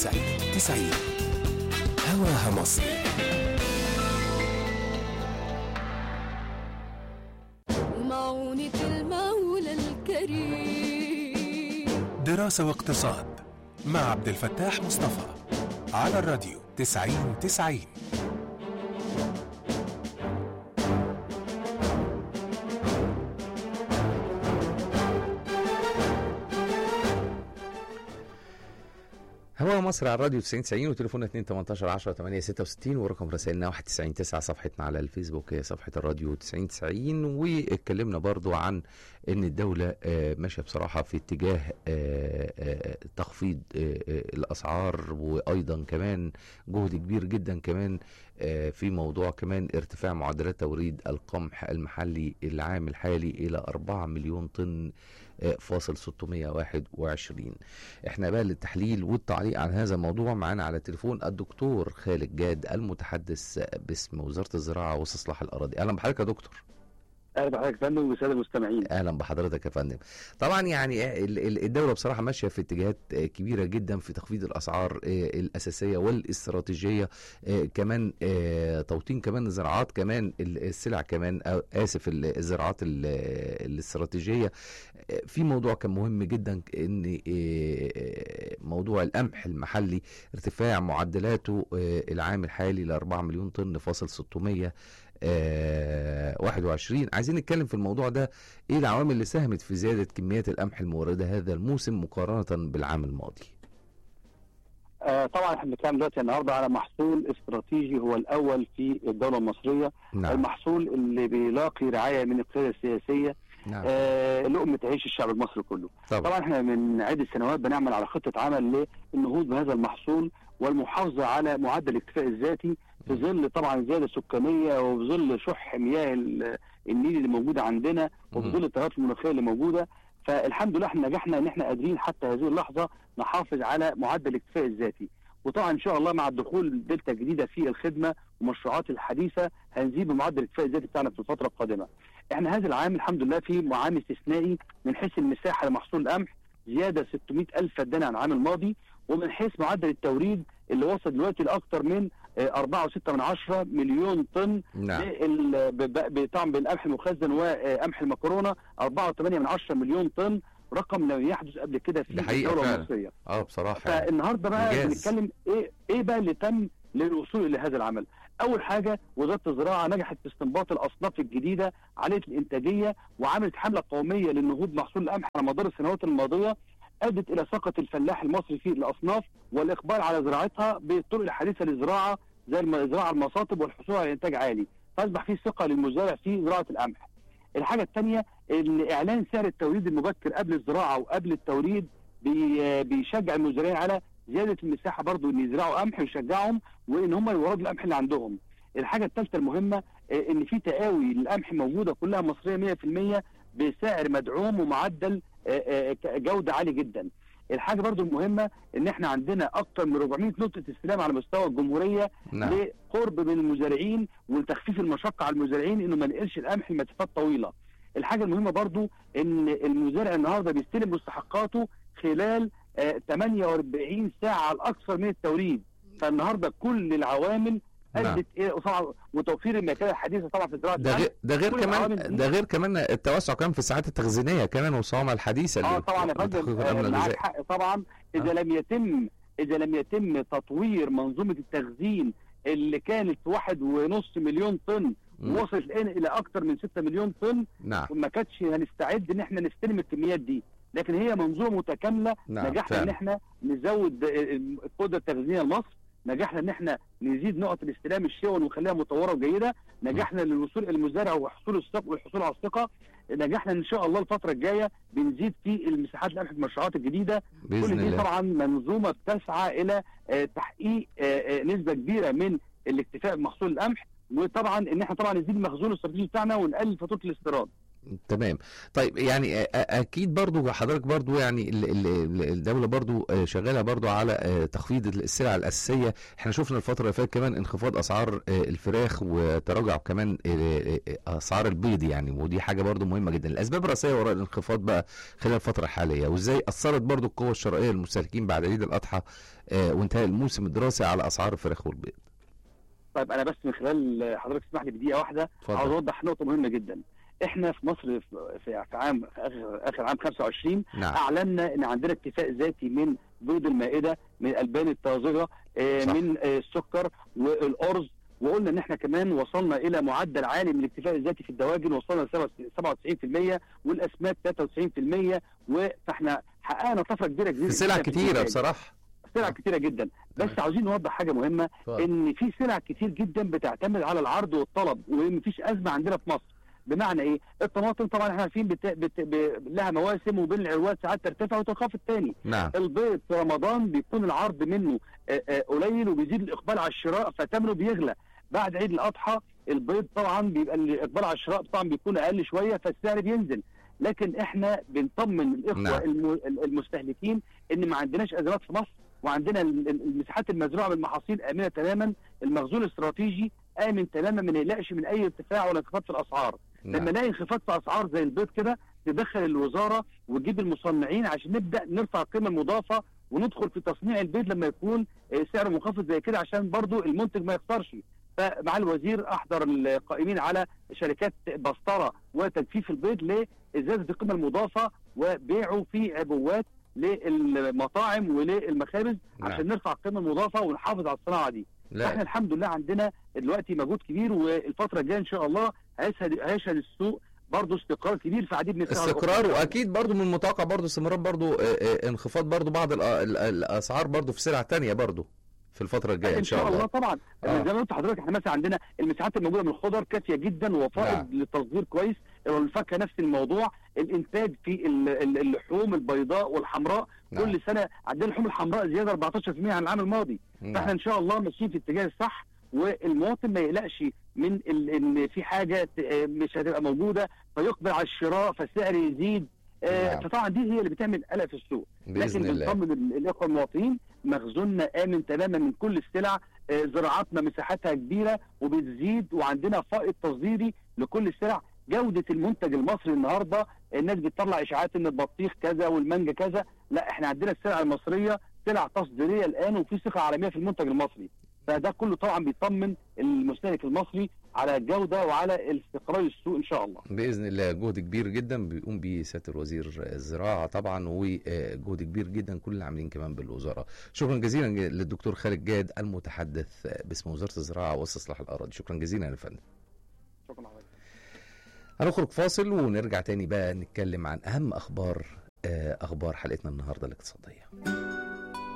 تسعين تسعين هواها مصري ومعونة المولى الكريم دراسة واقتصاد مع عبد الفتاح مصطفى على الراديو تسعين تسعين هوا مصر على الراديو 90 90 وتليفوننا 2 18 10 8 66 ورقم رسائلنا 91 9 صفحتنا على الفيسبوك هي صفحه الراديو 90 90 واتكلمنا برضو عن ان الدوله آه، ماشيه بصراحه في اتجاه آه، آه، تخفيض آه، آه، الاسعار وايضا كمان جهد كبير جدا كمان آه، في موضوع كمان ارتفاع معدلات توريد القمح المحلي العام الحالي الى 4 مليون طن آه، فاصل 621 احنا بقى للتحليل والتعليق عن هذا الموضوع معانا على التليفون الدكتور خالد جاد المتحدث باسم وزاره الزراعه واستصلاح الاراضي اهلا بحضرتك يا دكتور اهلا بحضرتك يا فندم والساده المستمعين اهلا بحضرتك يا فندم طبعا يعني ال- ال- الدوله بصراحه ماشيه في اتجاهات آه، كبيره جدا في تخفيض الاسعار آه، الاساسيه والاستراتيجيه آه، كمان آه، توطين كمان الزراعات كمان ال- السلع كمان آه، اسف ال- الزراعات ال- الاستراتيجيه آه، في موضوع كان مهم جدا ان آه، موضوع القمح المحلي ارتفاع معدلاته آه، العام الحالي ل 4 مليون طن فاصل 600 آه، 21 عايزين نتكلم في الموضوع ده ايه العوامل اللي ساهمت في زيادة كميات القمح الموردة هذا الموسم مقارنة بالعام الماضي آه طبعا احنا بنتكلم دلوقتي النهارده على محصول استراتيجي هو الاول في الدوله المصريه نعم المحصول اللي بيلاقي رعايه من القياده السياسيه نعم آه لقمه عيش الشعب المصري كله طبعا طبعا احنا من عده سنوات بنعمل على خطه عمل للنهوض بهذا المحصول والمحافظه على معدل الاكتفاء الذاتي في ظل طبعا زياده سكانيه وفي ظل شح مياه ال- النيل اللي موجوده عندنا وفي مم. ظل التغيرات المناخيه اللي موجوده فالحمد لله احنا نجحنا ان احنا قادرين حتى هذه اللحظه نحافظ على معدل الاكتفاء الذاتي وطبعا ان شاء الله مع الدخول دلتا جديده في الخدمه ومشروعات الحديثه هنزيد معدل الاكتفاء الذاتي بتاعنا في الفتره القادمه. احنا هذا العام الحمد لله في معامل استثنائي من حيث المساحه لمحصول القمح زياده 600 الف فدان عن العام الماضي ومن حيث معدل التوريد اللي وصل دلوقتي لاكثر من آه، 4.6 من عشرة مليون طن نعم بال- ب- ب- طبعا بالقمح المخزن وقمح المكرونه 4.8 من عشرة مليون طن رقم لم يحدث قبل كده في ده حقيقة الدوله فعلا. المصريه اه بصراحة يعني. فالنهارده بقى إنجاز. بنتكلم ايه ايه بقى اللي تم للوصول الى هذا العمل اول حاجه وزاره الزراعه نجحت في استنباط الاصناف الجديده عاليه الانتاجيه وعملت حمله قوميه للنهوض محصول القمح على مدار السنوات الماضيه ادت الى ثقه الفلاح المصري في الاصناف والاقبال على زراعتها بالطرق الحديثه للزراعه زي الم- الزراعه المصاطب والحصول على انتاج عالي فاصبح في ثقه للمزارع في زراعه القمح الحاجه الثانيه ان اعلان سعر التوريد المبكر قبل الزراعه وقبل التوريد بي بيشجع المزارعين على زياده المساحه برضو ان يزرعوا قمح ويشجعهم وان هم يوردوا القمح اللي عندهم. الحاجه الثالثه المهمه آه، ان في تقاوي للقمح موجوده كلها مصريه 100% بسعر مدعوم ومعدل آه، آه، ك- جوده عالي جدا. الحاجه برضو المهمه ان احنا عندنا اكثر من 400 نقطه استلام على مستوى الجمهوريه نعم لقرب من المزارعين ولتخفيف المشقه على المزارعين انه ما نقلش القمح لمسافات طويله. الحاجه المهمه برضو ان المزارع النهارده بيستلم مستحقاته خلال آه 48 ساعه على الاكثر من التوريد. فالنهارده كل العوامل نعم. ادت الى طبعا وتوفير المكان الحديثه طبعا في زراعه ده القمح. غير ده غير كل كمان العوامل دي- ده غير كمان التوسع كمان في الساعات التخزينيه كمان والصوامع الحديثه اللي اه طبعا يا فندم بتحقق آه، الامن معاك الغذائي حق طبعا اذا لم يتم اذا لم يتم تطوير منظومه التخزين اللي كانت واحد ونص مليون طن مم. وصلت الان الى اكثر من 6 مليون طن نعم ما كانتش هنستعد ان احنا نستلم الكميات دي لكن هي منظومه متكامله نعم نجحنا ان فعلا احنا نزود آه، القدره التخزينيه لمصر نجحنا ان احنا نزيد نقط الاستلام الشون ونخليها مطوره وجيده نجحنا للوصول الى المزارع وحصول الثقه والحصول على الثقه نجحنا ان شاء الله الفتره الجايه بنزيد في المساحات القمح في المشروعات الجديده باذن كل دي الله طبعا منظومه بتسعى الى آه، تحقيق آه، آه، نسبه كبيره من الاكتفاء بمحصول القمح وطبعا ان احنا طبعا نزيد المخزون الاستراتيجي بتاعنا ونقلل فاتوره الاستيراد تمام طيب يعني أ- أ- اكيد برضو حضرتك برضو يعني ال- ال- ال- الدوله برضو آه، شغاله برضو على آه، تخفيض السلع الاساسيه احنا شفنا الفتره اللي فاتت كمان انخفاض اسعار آه، الفراخ وتراجع كمان آه، آه، اسعار البيض يعني ودي حاجه برضو مهمه جدا الاسباب الرئيسيه وراء الانخفاض بقى خلال الفتره الحاليه وازاي اثرت برضو القوه الشرائيه للمستهلكين بعد عيد الاضحى آه، وانتهاء الموسم الدراسي على اسعار الفراخ والبيض طيب انا بس من خلال حضرتك تسمح لي بدقيقه واحده عاوز اتفضل اوضح نقطه مهمه جدا احنا في مصر في في في عام في اخر اخر عام 25 نعم اعلنا ان عندنا اكتفاء ذاتي من بيض المائده من الالبان الطازجه آه، صح. من آه، السكر والارز وقلنا ان احنا كمان وصلنا الى معدل عالي من الاكتفاء الذاتي في الدواجن وصلنا ل 97% والاسماك 93% و- فاحنا حققنا طفره كبيره جدا في سلع كتيره الإنتاج. بصراحه سلع كتيره جدا بس تمام. عاوزين نوضح حاجه مهمه اتفضل. ان في سلع كتير جدا بتعتمد على العرض والطلب ومفيش ازمه عندنا في مصر بمعنى ايه الطماطم طبعا احنا عارفين بت... بت... ب... لها مواسم وبين العروات ساعات ترتفع وتنخفض تاني نعم البيض في رمضان بيكون العرض منه آه، آه، قليل وبيزيد الاقبال على الشراء فثمنه بيغلى بعد عيد الاضحى البيض طبعا بيبقى الاقبال على الشراء طبعا بيكون اقل شويه فالسعر بينزل لكن احنا بنطمن الاخوه نعم. الم... المستهلكين ان ما عندناش ازمات في مصر وعندنا ال- ال- المساحات المزروعه بالمحاصيل امنه تماما المخزون الاستراتيجي امن تماما ما نقلقش من اي ارتفاع ولا انخفاض في الاسعار لما نعم نلاقي انخفاض في اسعار زي البيض كده تدخل الوزاره وتجيب المصنعين عشان نبدا نرفع القيمه المضافه وندخل في تصنيع البيض لما يكون آه، سعره منخفض زي كده عشان برضو المنتج ما يخسرش فمع الوزير احضر القائمين على شركات بسطره وتجفيف البيض لازاله القيمه المضافه وبيعه في عبوات للمطاعم وللمخابز نعم. عشان نرفع القيمه المضافه ونحافظ على الصناعه دي احنا لا الحمد لله عندنا دلوقتي مجهود كبير والفتره الجايه ان شاء الله هيشهد هيشهد السوق برضه استقرار كبير في عديد من السلع استقرار الأخرى. واكيد برضو من المتوقع برضو استمرار برضو آه، آه، انخفاض برضو بعض الأ- ال- الاسعار برضو في سلع تانية برضو في الفترة الجاية ان شاء الله طبعا آه. زي ما قلت لحضرتك احنا مثلا عندنا المساحات الموجوده من الخضر كافيه جدا وفائض نعم. للتصدير كويس والفاكهه نفس الموضوع الانتاج في ال- ال- اللحوم البيضاء والحمراء نعم. كل سنه عندنا اللحوم الحمراء زياده 14% عن العام الماضي فاحنا نعم. ان شاء الله ماشيين في الاتجاه الصح والمواطن ما يقلقش من ال- ان في حاجه ت- آه، مش هتبقى موجوده فيقبل على الشراء فالسعر يزيد آه، نعم. فطبعا دي هي اللي بتعمل قلق في السوق بإذن لكن الله بنطمن ال- الاخوه المواطنين مخزوننا امن تماما من كل السلع آه، زراعاتنا مساحتها كبيره وبتزيد وعندنا فائض تصديري لكل السلع جوده المنتج المصري النهارده الناس بتطلع اشاعات ان البطيخ كذا والمانجا كذا لا احنا عندنا السلع المصريه سلع تصديريه الان وفي ثقه عالميه في المنتج المصري فده كله طبعا بيطمن المستهلك المصري على الجوده وعلى الاستقرار السوق ان شاء الله باذن الله جهد كبير جدا بيقوم بيه سياده الوزير الزراعه طبعا وجهد كبير جدا كل العاملين كمان بالوزاره شكرا جزيلا للدكتور خالد جاد المتحدث باسم وزاره الزراعه واستصلاح الاراضي شكرا جزيلا يا فندم شكرا حضرتك هنخرج فاصل ونرجع تاني بقى نتكلم عن اهم اخبار آه، اخبار حلقتنا النهارده الاقتصاديه